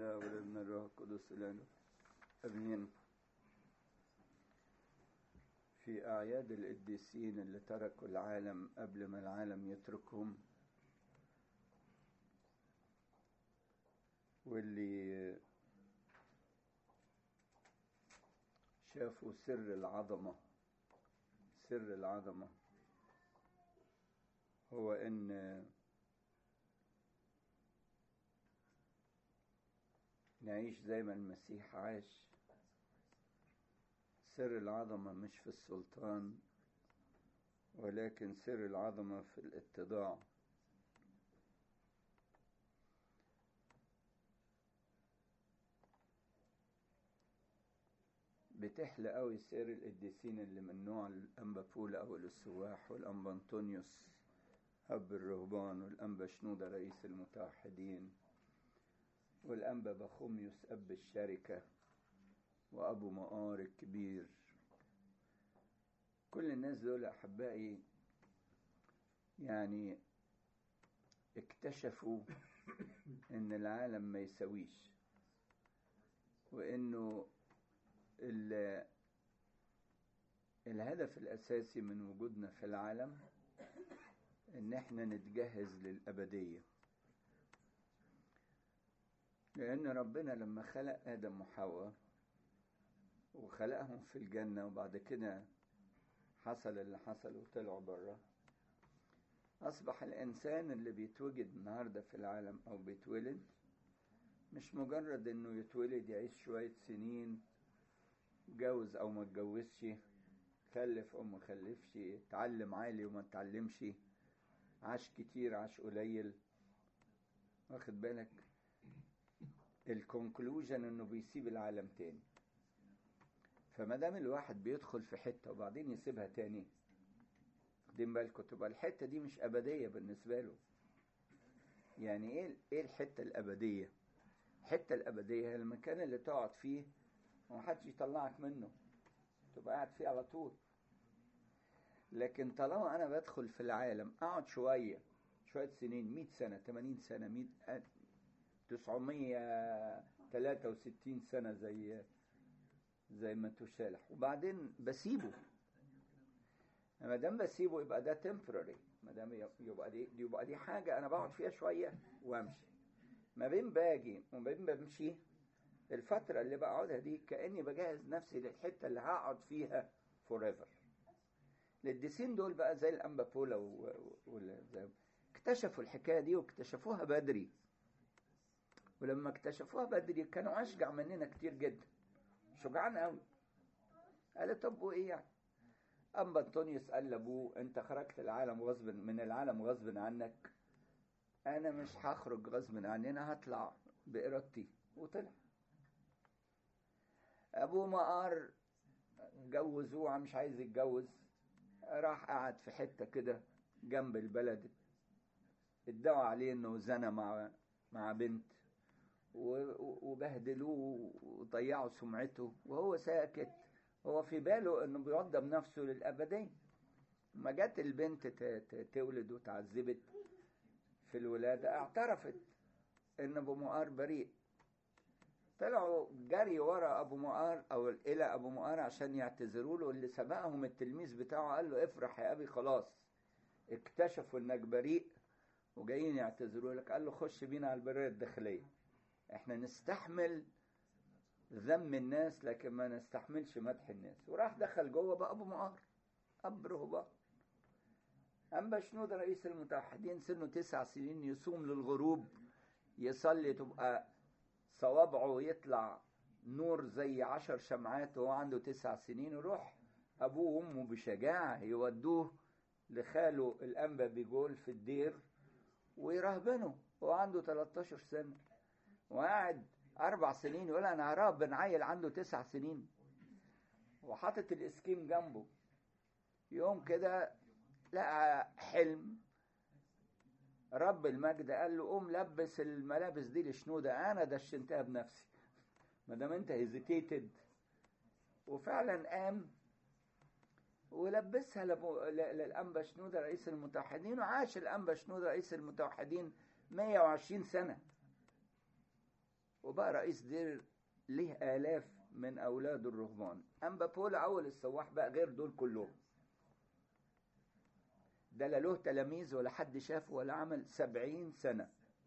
الله والابن الروح القدس الآن أمين في أعياد القديسين اللي تركوا العالم قبل ما العالم يتركهم واللي شافوا سر العظمة سر العظمة هو إن نعيش زي ما المسيح عاش سر العظمة مش في السلطان ولكن سر العظمة في الاتضاع بتحلى قوي سير القديسين اللي من نوع الأنبا بولا أو السواح والأنبا أنطونيوس أب الرهبان والأنبا شنودة رئيس المتوحدين والأنبا بخوميوس أب الشركة وأبو مقار الكبير كل الناس دول أحبائي يعني اكتشفوا إن العالم ما يسويش وإنه الهدف الأساسي من وجودنا في العالم إن إحنا نتجهز للأبدية لأن ربنا لما خلق آدم وحواء وخلقهم في الجنة وبعد كده حصل اللي حصل وطلعوا بره أصبح الإنسان اللي بيتوجد النهاردة في العالم أو بيتولد مش مجرد إنه يتولد يعيش شوية سنين جوز أو ما اتجوزش خلف أو ما خلفش اتعلم عالي وما اتعلمش عاش كتير عاش قليل واخد بالك الكونكلوجن انه بيسيب العالم تاني فما دام الواحد بيدخل في حته وبعدين يسيبها تاني واخدين بالكم تبقى الحته دي مش ابديه بالنسبه له يعني ايه ايه الحته الابديه الحته الابديه هي المكان اللي تقعد فيه ومحدش يطلعك منه تبقى قاعد فيه على طول لكن طالما انا بدخل في العالم اقعد شويه شويه سنين 100 سنه 80 سنه 100 963 سنة زي زي ما تشالح وبعدين بسيبه ما دام بسيبه يبقى ده temporary ما دام يبقى دي يبقى دي حاجة أنا بقعد فيها شوية وأمشي ما بين باجي وما بين بمشي الفترة اللي بقعدها دي كأني بجهز نفسي للحتة اللي هقعد فيها forever القديسين دول بقى زي الأنبا بولا و... اكتشفوا الحكاية دي واكتشفوها بدري ولما اكتشفوها بدري كانوا اشجع مننا كتير جدا شجعان قوي قال طب وايه يعني اما انطونيوس قال لابوه انت خرجت العالم غصب من العالم غصب عنك انا مش هخرج غصب عني انا هطلع بارادتي وطلع ابوه مقار جوزوه مش عايز يتجوز راح قعد في حته كده جنب البلد ادعوا عليه انه زنى مع مع بنت وبهدلوه وضيعوا سمعته وهو ساكت هو في باله انه بيوضب نفسه للابديه ما جت البنت تولد وتعذبت في الولاده اعترفت ان ابو مؤار بريء طلعوا جري ورا ابو مؤار او الى ابو مؤار عشان يعتذروا له اللي سبقهم التلميذ بتاعه قال له افرح يا ابي خلاص اكتشفوا انك بريء وجايين يعتذروا لك قال له خش بينا على البريه الداخليه احنا نستحمل ذم الناس لكن ما نستحملش مدح الناس وراح دخل جوه بقى ابو معار اب رهبان اما شنود رئيس المتوحدين سنه تسع سنين يصوم للغروب يصلي تبقى صوابعه يطلع نور زي عشر شمعات وهو عنده تسع سنين يروح ابوه وامه بشجاعه يودوه لخاله الانبا بيقول في الدير ويرهبنه وهو عنده 13 سنه وقاعد أربع سنين يقول أنا هرهب عيل عنده تسع سنين وحاطط الإسكيم جنبه يوم كده لقى حلم رب المجد قال له قوم لبس الملابس دي لشنودة أنا دشنتها بنفسي ما دام أنت هيزيتيتد وفعلا قام ولبسها للأنبا شنودة رئيس المتوحدين وعاش الأنبا شنودة رئيس المتوحدين 120 سنة وبقى رئيس دير ليه آلاف من أولاد الرهبان أنبا بولا أول السواح بقى غير دول كلهم ده لا له تلاميذ ولا حد شافه ولا عمل سبعين سنة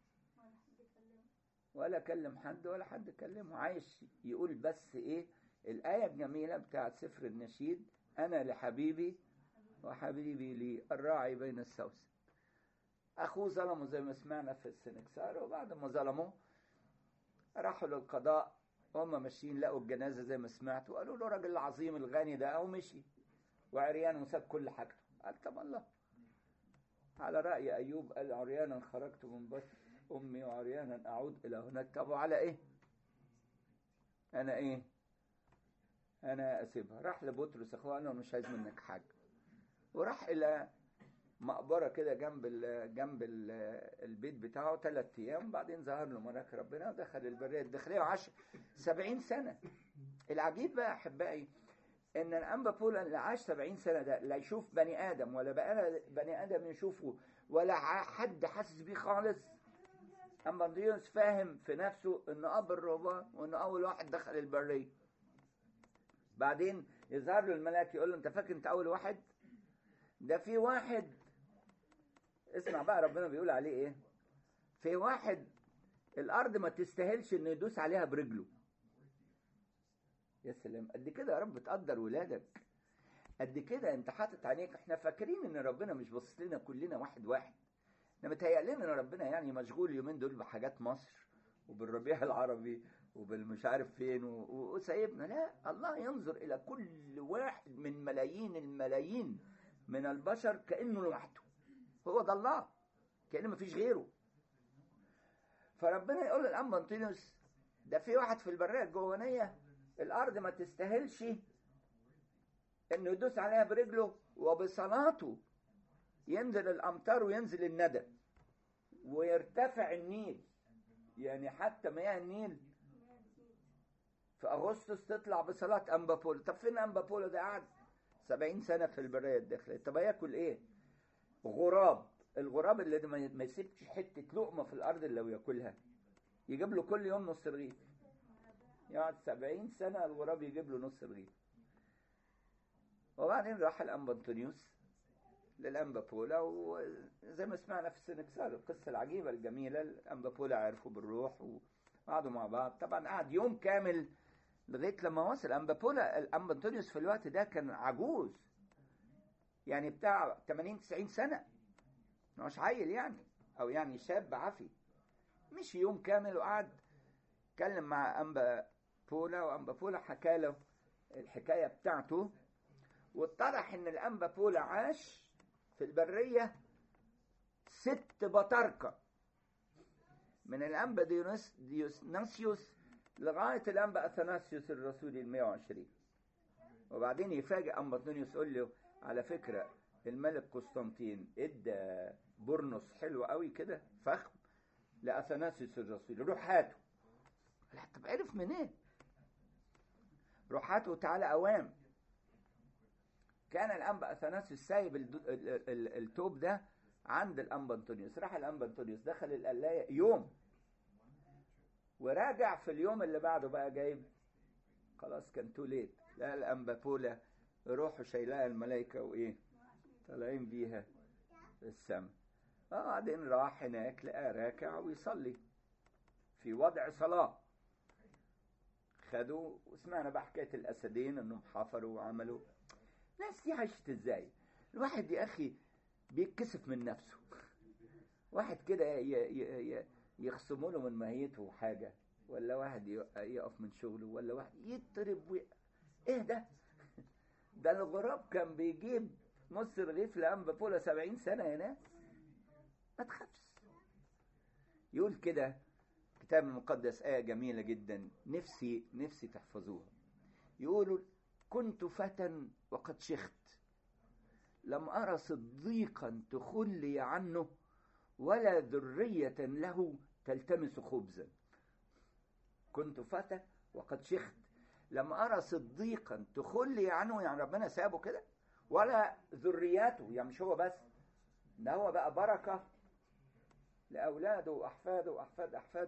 ولا كلم حد ولا حد كلمه عايش يقول بس ايه الآية الجميلة بتاعت سفر النشيد أنا لحبيبي وحبيبي لي الراعي بين السوسن أخوه ظلمه زي ما سمعنا في السنكسار وبعد ما ظلموه راحوا للقضاء هم ماشيين لقوا الجنازة زي ما سمعت وقالوا له الراجل العظيم الغني ده أو مشي وعريان وساب كل حاجته قال طب الله على رأي أيوب قال عريانا خرجت من بطن أمي وعريانا أعود إلى هناك طب على إيه؟ أنا إيه؟ أنا أسيبها راح لبطرس أخوه قال له مش عايز منك حاجة وراح إلى مقبرة كده جنب ال جنب ال البيت بتاعه ثلاث أيام بعدين ظهر له ملاك ربنا ودخل البرية الداخلية وعاش سبعين سنة العجيب بقى أحبائي إن الأنبا بولا اللي عاش سبعين سنة ده لا يشوف بني آدم ولا بقى بني آدم يشوفه ولا حد حاسس بيه خالص أما ديوس فاهم في نفسه إنه أب الرهبان وإنه أول واحد دخل البرية بعدين يظهر له الملاك يقول له أنت فاكر أنت أول واحد؟ ده في واحد اسمع بقى ربنا بيقول عليه ايه في واحد الارض ما تستاهلش انه يدوس عليها برجله يا سلام قد كده يا رب تقدر ولادك قد كده انت حاطط عينيك احنا فاكرين ان ربنا مش باصص لنا كلنا واحد واحد احنا متهيأ لنا ان ربنا يعني مشغول اليومين دول بحاجات مصر وبالربيع العربي وبالمش عارف فين وسايبنا لا الله ينظر الى كل واحد من ملايين الملايين من البشر كانه لوحده هو ده الله كأنه مفيش غيره فربنا يقول للأنبا أنطونيوس ده في واحد في البرية الجوانية الأرض ما تستاهلش إنه يدوس عليها برجله وبصلاته ينزل الأمطار وينزل الندى ويرتفع النيل يعني حتى مياه النيل في أغسطس تطلع بصلاة أنبا بولا طب فين أنبا بولا ده قعد سبعين سنة في البرية الداخلية طب هياكل إيه؟ غراب الغراب اللي ما يسيبش حته لقمه في الارض اللي لو ياكلها يجيب له كل يوم نص رغيف يقعد سبعين سنه الغراب يجيب له نص رغيف وبعدين راح الانبا انطونيوس للانبا بولا وزي ما سمعنا في السنكسار القصه العجيبه الجميله الانبا بولا عرفوا بالروح وقعدوا مع بعض طبعا قعد يوم كامل لغايه لما وصل انبا بولا الانبا انطونيوس في الوقت ده كان عجوز يعني بتاع 80 90 سنة مش عيل يعني أو يعني شاب عافي مش يوم كامل وقعد اتكلم مع أنبا بولا وأنبا بولا حكى له الحكاية بتاعته واتضح إن الأنبا بولا عاش في البرية ست بطاركة من الأنبا ديونس ديونسيوس لغاية الأنبا أثناسيوس الرسولي ال 120 وبعدين يفاجئ أنبا أنطونيوس يقول له على فكرة الملك قسطنطين ادى برنس حلو قوي كده فخم لأثناسيوس الرسول روح هاته لا طب عرف منين إيه؟ روح هاته تعالى أوام كان الأنبا أثناسيوس سايب التوب ده عند الأنبا أنطونيوس راح الأنبا أنطونيوس دخل القلاية يوم وراجع في اليوم اللي بعده بقى جايب خلاص كان تو ليت لا الأنبا بولا روحوا شايلاها الملائكة وإيه طالعين بيها السماء بعدين راح هناك لقى راكع ويصلي في وضع صلاة خدوا وسمعنا بقى حكاية الأسدين إنهم حفروا وعملوا الناس دي عاشت إزاي؟ الواحد يا أخي بيتكسف من نفسه واحد كده يخصموا له من ماهيته حاجة ولا واحد يقف من شغله ولا واحد يضرب وي... ايه ده؟ ده الغراب كان بيجيب نص رغيف لأنبا بولا سبعين سنة يا ناس ما تخافش يقول كده الكتاب المقدس آية جميلة جدا نفسي نفسي تحفظوها يقولوا كنت فتى وقد شخت لم أرى صديقا تخلي عنه ولا ذرية له تلتمس خبزا كنت فتى وقد شخت لم أرى صديقا تخلي عنه يعني ربنا سابه كده ولا ذرياته يعني مش هو بس ده هو بقى بركة لأولاده وأحفاده وأحفاد أحفاده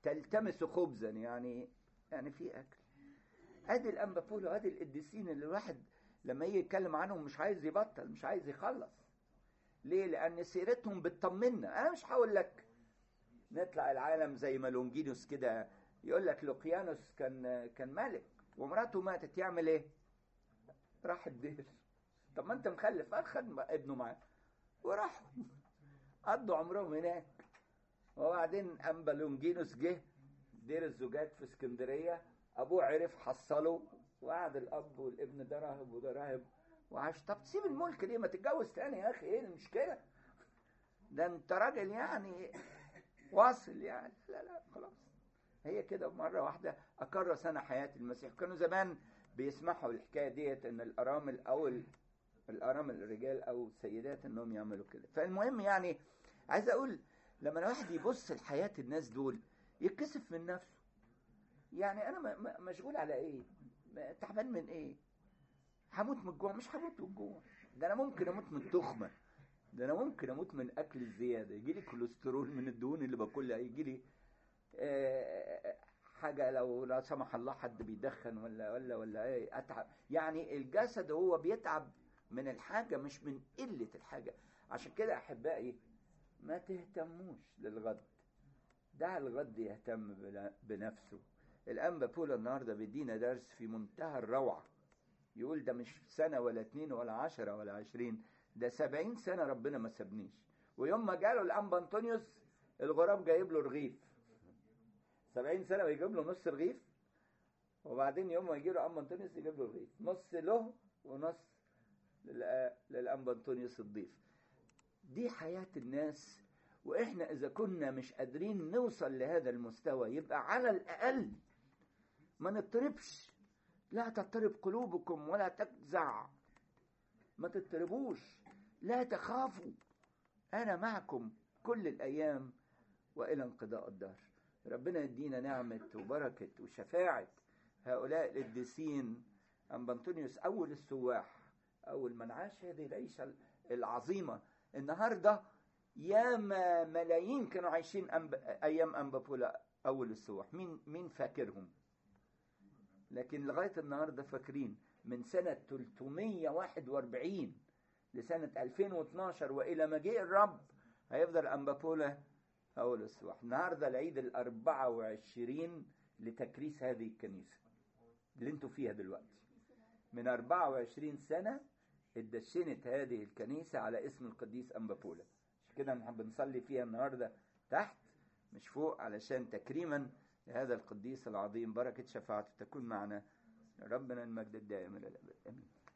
تلتمس خبزا يعني يعني في اكل ادي الانبا بولو ادي القديسين اللي الواحد لما يجي يتكلم عنهم مش عايز يبطل مش عايز يخلص ليه لان سيرتهم بتطمنا انا مش هقول لك نطلع العالم زي ما لونجينوس كده يقول لك لوقيانوس كان كان ملك ومراته ماتت يعمل ايه راح الدير طب ما انت مخلف اخد ابنه معاه وراحوا قضوا عمرهم هناك وبعدين انبا لونجينوس جه دير الزجاج في اسكندريه ابوه عرف حصله وقعد الاب والابن ده راهب وده راهب وعاش طب تسيب الملك ليه ما تتجوز تاني يا اخي ايه المشكله ده انت راجل يعني واصل يعني لا لا خلاص هي كده مرة واحدة أكر سنة حياة المسيح كانوا زمان بيسمحوا الحكاية ديت إن الأرامل أو الأرامل الرجال أو السيدات إنهم يعملوا كده فالمهم يعني عايز أقول لما الواحد يبص لحياة الناس دول يتكسف من نفسه يعني أنا مشغول على إيه؟ تعبان من إيه؟ هموت من الجوع مش هموت من الجوع ده أنا ممكن أموت من التخمة ده أنا ممكن أموت من أكل الزيادة يجي لي كوليسترول من الدهون اللي باكلها يجي لي حاجة لو لا سمح الله حد بيدخن ولا ولا ولا ايه اتعب يعني الجسد هو بيتعب من الحاجة مش من قلة الحاجة عشان كده احبائي ما تهتموش للغد دع الغد يهتم بنفسه الانبا بولا النهاردة بيدينا درس في منتهى الروعة يقول ده مش سنة ولا اتنين ولا عشرة ولا عشرين ده سبعين سنة ربنا ما سابنيش ويوم ما جاله الانبا انطونيوس الغراب جايب له رغيف سبعين سنة ويجيب له نص رغيف وبعدين يوم ما يجي له أم أنطونيوس يجيب له رغيف نص له ونص للأم أنطونيوس الضيف دي حياة الناس وإحنا إذا كنا مش قادرين نوصل لهذا المستوى يبقى على الأقل ما نضطربش لا تضطرب قلوبكم ولا تجزع ما تضطربوش لا تخافوا أنا معكم كل الأيام وإلى انقضاء الدهر ربنا يدينا نعمة وبركة وشفاعة هؤلاء القديسين أم أنطونيوس أول السواح أول من عاش هذه العيشة العظيمة النهاردة ياما ملايين كانوا عايشين أنب... أيام أنبابولا أول السواح مين مين فاكرهم لكن لغاية النهاردة فاكرين من سنة 341 لسنة 2012 وإلى مجيء الرب هيفضل أنبابولا أول الصباح النهاردة العيد الأربعة وعشرين لتكريس هذه الكنيسة اللي انتوا فيها دلوقتي من أربعة وعشرين سنة اتدشنت هذه الكنيسة على اسم القديس أنبابولا عشان كده نحب نصلي فيها النهاردة تحت مش فوق علشان تكريما لهذا القديس العظيم بركة شفاعته تكون معنا ربنا المجد الدائم إلى الأبد آمين